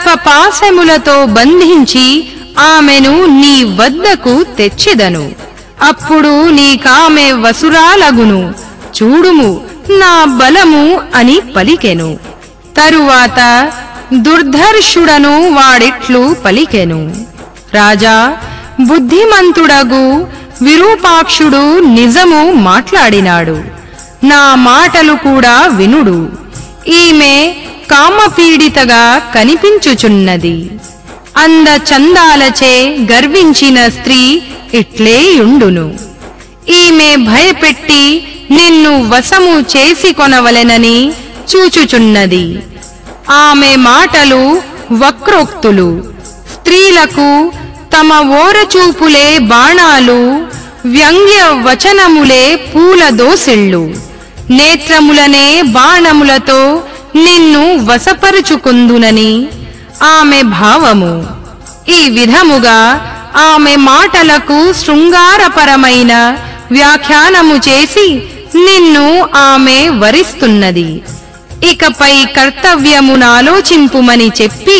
సర్పపాశములతో బంధించి ఆమెను నీ వద్దకు తెచ్చెదను అప్పుడు నీకామె వసురాలగును చూడుము నా బలము అని పలికెను తరువాత దుర్ధర్షుడను వాడిట్లు పలికెను రాజా బుద్ధిమంతుడగు విరూపాక్షుడు నిజము మాట్లాడినాడు నా మాటలు కూడా వినుడు ఈమె కామపీడితగా కనిపించుచున్నది అంద చందాలచే గర్వించిన స్త్రీ ఇట్లేయుండును ఈమె భయపెట్టి నిన్ను వశము చేసి కొనవలెనని చూచుచున్నది ఆమె మాటలు వక్రోక్తులు స్త్రీలకు తమ ఓరచూపులే బాణాలు వ్యంగ్య వచనములే పూల దోసిళ్ళు నేత్రములనే బాణములతో నిన్ను వశపరుచుకుందునని ఆమె భావము ఈ విధముగా ఆమె మాటలకు శృంగారపరమైన వ్యాఖ్యానము చేసి నిన్ను ఆమె వరిస్తున్నది ఇకపై కర్తవ్యమునాలోచింపుమని చెప్పి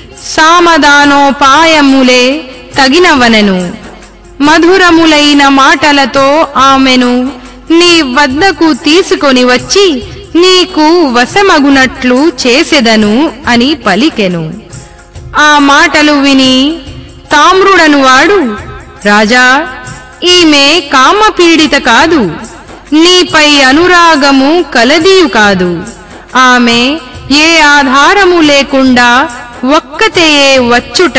సామదానోపాయములే తగినవనెను మధురములైన మాటలతో ఆమెను నీ వద్దకు తీసుకొని వచ్చి నీకు వశమగునట్లు చేసెదను అని పలికెను ఆ మాటలు విని తామ్రుడను వాడు రాజా ఈమె కామపీడిత కాదు నీపై అనురాగము కలదీయు కాదు ఆమె ఏ ఆధారము లేకుండా ఒక్కతేయే వచ్చుట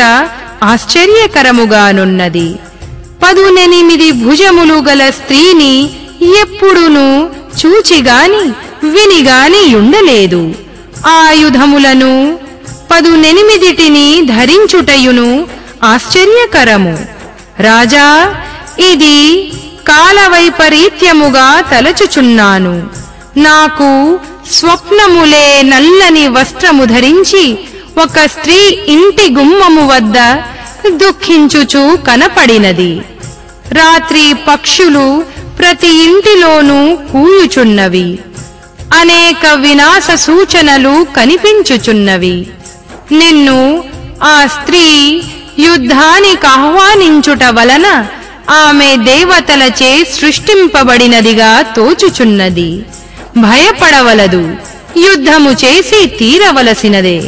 ఆశ్చర్యకరముగానున్నది పదునెనిమిది భుజములు గల స్త్రీని ఎప్పుడును చూచిగాని వినిగాని ఉండలేదు ఆయుధములను పదునెనిమిదిటిని ధరించుటయును ఆశ్చర్యకరము రాజా ఇది కాలవైపరీత్యముగా తలచుచున్నాను నాకు స్వప్నములే నల్లని వస్త్రము ధరించి ఒక స్త్రీ ఇంటి గుమ్మము వద్ద దుఃఖించుచు కనపడినది రాత్రి పక్షులు ప్రతి ఇంటిలోనూ కూయుచున్నవి అనేక వినాశ సూచనలు కనిపించుచున్నవి నిన్ను ఆ స్త్రీ యుద్ధానికి ఆహ్వానించుట వలన ఆమె దేవతలచే సృష్టింపబడినదిగా తోచుచున్నది భయపడవలదు యుద్ధము చేసి తీరవలసినదే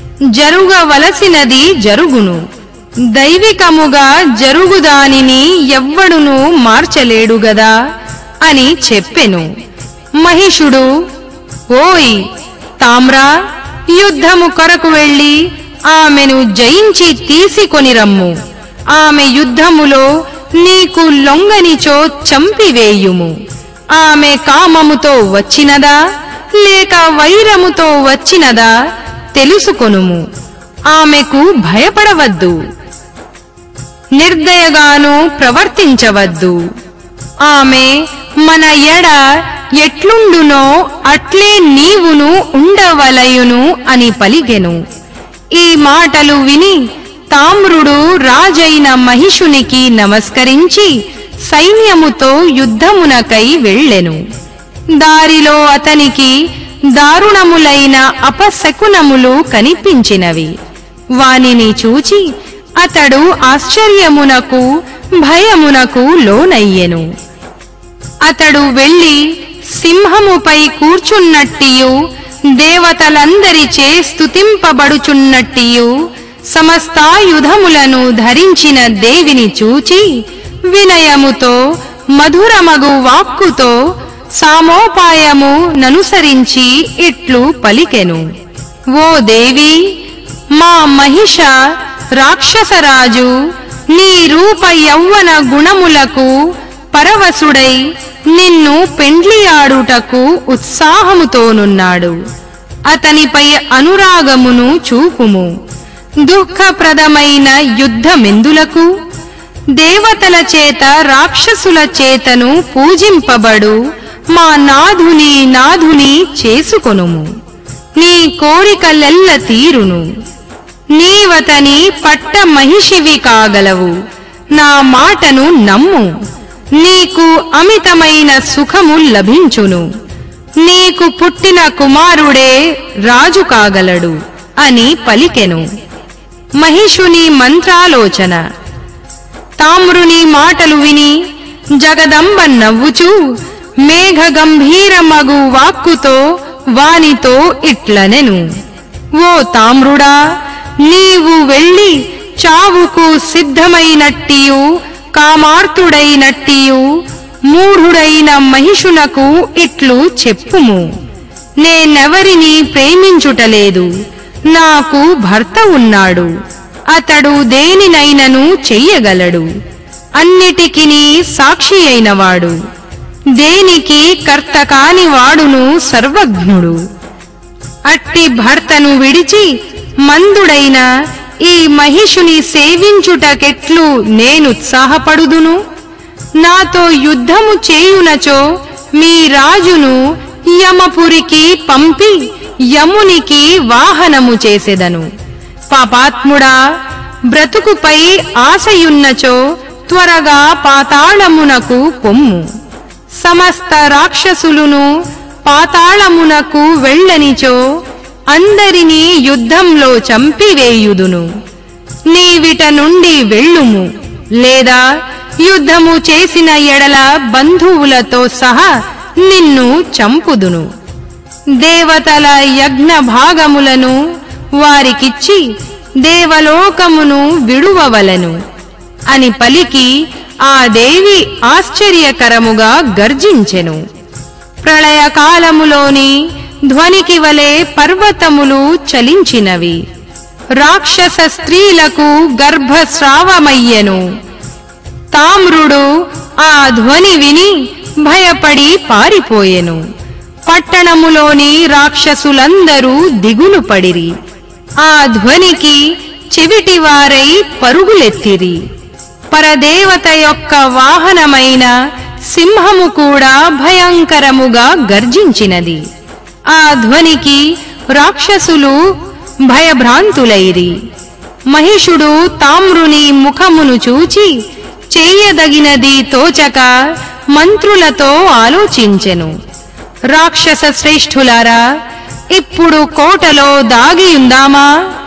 జరుగవలసినది జరుగును దైవికముగా జరుగుదానిని ఎవ్వడునూ మార్చలేడు గదా అని చెప్పెను మహిషుడు ఓయ్ తామ్రా యుద్ధము కొరకు వెళ్ళి ఆమెను జయించి తీసుకొని రమ్ము ఆమె యుద్ధములో నీకు లొంగనిచో చంపివేయుము ఆమె కామముతో వచ్చినదా లేక వైరముతో వచ్చినదా తెలుసుకొనుము ఆమెకు భయపడవద్దు నిర్దయగాను ప్రవర్తించవద్దు ఆమె మన ఎడ ఎట్లుండునో అట్లే నీవును ఉండవలయును అని పలిగెను ఈ మాటలు విని తామ్రుడు రాజైన మహిషునికి నమస్కరించి సైన్యముతో యుద్ధమునకై వెళ్ళెను దారిలో అతనికి దారుణములైన అపశకునములు కనిపించినవి వానిని చూచి అతడు ఆశ్చర్యమునకు భయమునకు లోనయ్యెను అతడు వెళ్లి సింహముపై కూర్చున్నట్టియు దేవతలందరిచే స్తుతింపబడుచున్నట్టియు సమస్తాయుధములను ధరించిన దేవిని చూచి వినయముతో మధురమగు వాక్కుతో సామోపాయము ననుసరించి ఇట్లు పలికెను ఓ దేవి మా మహిష రాక్షసరాజు నీ రూప యౌవన గుణములకు పరవశుడై నిన్ను పెండ్లియాడుటకు ఉత్సాహముతోనున్నాడు అతనిపై అనురాగమును చూపుము దుఃఖప్రదమైన యుద్ధమెందులకు దేవతల చేత రాక్షసుల చేతను పూజింపబడు మా నాథుని నాథుని చేసుకొనుము నీ కోరికలెల్ల తీరును నీవతని పట్ట మహిషివి కాగలవు నా మాటను నమ్ము నీకు అమితమైన సుఖము లభించును నీకు పుట్టిన కుమారుడే రాజు కాగలడు అని పలికెను మహిషుని మంత్రాలోచన తామ్రుని మాటలు విని జగదంబ నవ్వుచూ మేఘ గంభీరమగు వాక్కుతో వానితో ఇట్లనెను ఓ తామ్రుడా నీవు వెళ్ళి చావుకు సిద్ధమైనట్టియు కామార్తుడైనట్టియు మూఢుడైన మహిషునకు ఇట్లు చెప్పుము నేనెవరిని ప్రేమించుటలేదు నాకు భర్త ఉన్నాడు అతడు దేనినైనను చెయ్యగలడు అన్నిటికిని సాక్షి అయినవాడు దేనికి కర్త కాని వాడును సర్వజ్ఞుడు అట్టి భర్తను విడిచి మందుడైన ఈ మహిషుని సేవించుటకెట్లు నేనుత్సాహపడుదును నాతో యుద్ధము చేయునచో మీ రాజును యమపురికి పంపి యమునికి వాహనము చేసెదను పాపాత్ముడా బ్రతుకుపై ఆశయున్నచో త్వరగా పాతాళమునకు పొమ్ము సమస్త రాక్షసులును పాతాళమునకు వెళ్ళనిచో అందరినీ యుద్ధంలో చంపివేయుదును నీవిట నుండి వెళ్ళుము లేదా యుద్ధము చేసిన ఎడల బంధువులతో సహా నిన్ను చంపుదును దేవతల యజ్ఞ భాగములను వారికిచ్చి దేవలోకమును విడువవలెను అని పలికి ఆ దేవి ఆశ్చర్యకరముగా గర్జించెను ప్రళయకాలములోని ధ్వనికి వలె పర్వతములు చలించినవి రాక్షస స్త్రీలకు గర్భస్రావమయ్యెను తామ్రుడు ఆ ధ్వని విని భయపడి పారిపోయెను పట్టణములోని రాక్షసులందరూ దిగులు పడిరి ఆ ధ్వనికి చెవిటివారై పరుగులెత్తిరి పరదేవత యొక్క వాహనమైన సింహము కూడా భయంకరముగా గర్జించినది ఆ ధ్వనికి రాక్షసులు భయభ్రాంతులైరి మహిషుడు తామ్రుని ముఖమును చూచి చేయదగినది తోచక మంత్రులతో ఆలోచించెను రాక్షస శ్రేష్ఠులారా ఇప్పుడు కోటలో దాగియుందామా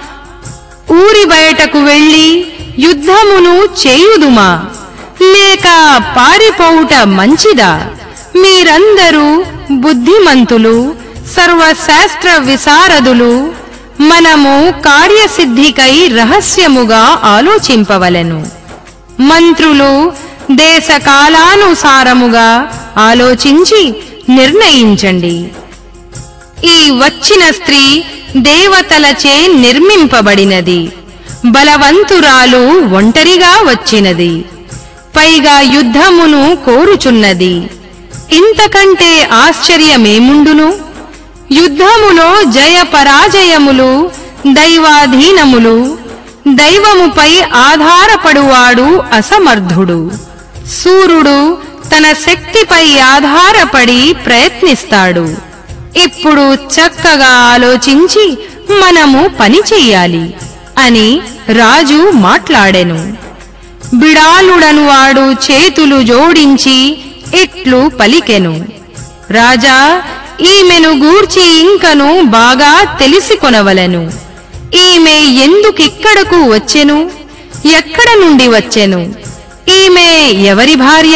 ఊరి బయటకు వెళ్లి యుద్ధమును చేయుదుమా లేక పారిపోవుట మంచిదా మీరందరూ బుద్ధిమంతులు సర్వశాస్త్ర విశారదులు మనము కార్యసిద్ధికై రహస్యముగా ఆలోచింపవలెను మంత్రులు దేశకాలానుసారముగా ఆలోచించి నిర్ణయించండి ఈ వచ్చిన స్త్రీ దేవతలచే నిర్మింపబడినది బలవంతురాలు ఒంటరిగా వచ్చినది పైగా యుద్ధమును కోరుచున్నది ఇంతకంటే ఆశ్చర్యమేముండును యుద్ధములో జయ పరాజయములు దైవాధీనములు దైవముపై ఆధారపడువాడు అసమర్థుడు సూర్యుడు తన శక్తిపై ఆధారపడి ప్రయత్నిస్తాడు ఇప్పుడు చక్కగా ఆలోచించి మనము పని చెయ్యాలి అని రాజు మాట్లాడెను బిడాలుడను వాడు చేతులు జోడించి ఇట్లు పలికెను రాజా ఈమెను గూర్చి ఇంకను బాగా తెలిసికొనవలెను ఈమె ఎందుకిక్కడకు వచ్చెను ఎక్కడ నుండి వచ్చెను ఈమె ఎవరి భార్య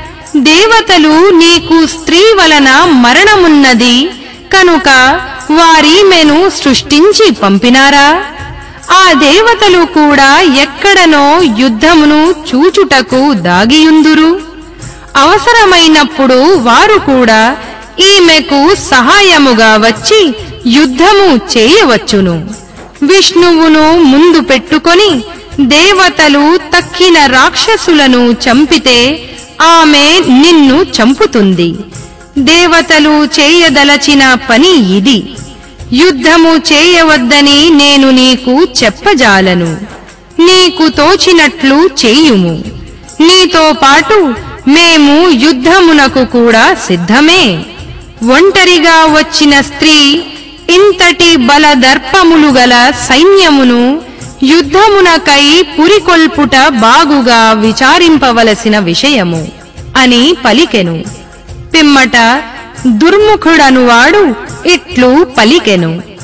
దేవతలు నీకు స్త్రీ వలన మరణమున్నది కనుక వారీమెను సృష్టించి పంపినారా ఆ దేవతలు కూడా ఎక్కడనో యుద్ధమును చూచుటకు దాగియుందురు అవసరమైనప్పుడు వారు కూడా ఈమెకు సహాయముగా వచ్చి యుద్ధము చేయవచ్చును విష్ణువును ముందు పెట్టుకొని దేవతలు తక్కిన రాక్షసులను చంపితే ఆమె నిన్ను చంపుతుంది దేవతలు చేయదలచిన పని ఇది యుద్ధము చేయవద్దని నేను నీకు చెప్పజాలను నీకు తోచినట్లు చేయుము నీతో పాటు మేము యుద్ధమునకు కూడా సిద్ధమే ఒంటరిగా వచ్చిన స్త్రీ ఇంతటి బలదర్పములు గల సైన్యమును యుద్ధమునకై పురికొల్పుట బాగుగా విచారింపవలసిన విషయము అని పలికెను పిమ్మట దుర్ముఖుడనువాడు ఇట్లు పలికెను